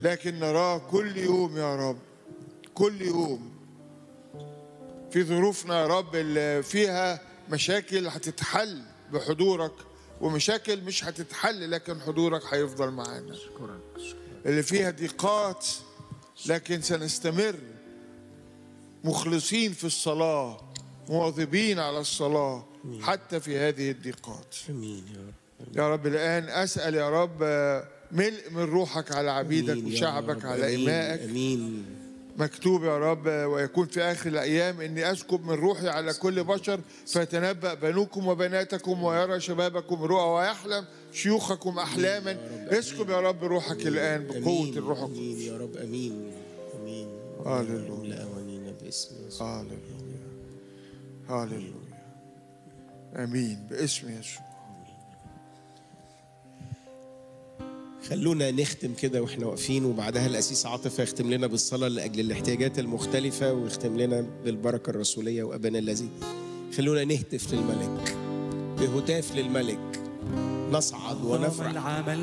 لكن نراه كل يوم يا رب كل يوم في ظروفنا يا رب اللي فيها مشاكل هتتحل بحضورك ومشاكل مش هتتحل لكن حضورك هيفضل معانا اللي فيها ضيقات لكن سنستمر مخلصين في الصلاة مواظبين على الصلاة حتى في هذه الضيقات امين يا رب يا رب الآن أسأل يا رب ملء من روحك على عبيدك آمين يا وشعبك رب. على آمين. إمائك امين مكتوب يا رب ويكون في آخر الأيام إني أسكب من روحي على كل بشر فيتنبأ بنوكم وبناتكم ويرى شبابكم رؤى ويحلم شيوخكم أحلاما اسكب يا رب روحك الآن بقوة امين الروح القدس امين يا رب امين امين هللويا. لا اوانينا باسم يسوع هاللويا هاللويا آمين باسم يسوع خلونا نختم كده واحنا واقفين وبعدها الاسيس عاطف يختم لنا بالصلاه لاجل الاحتياجات المختلفه ويختم لنا بالبركه الرسوليه وابانا الذي خلونا نهتف للملك بهتاف للملك نصعد ونفرح العمل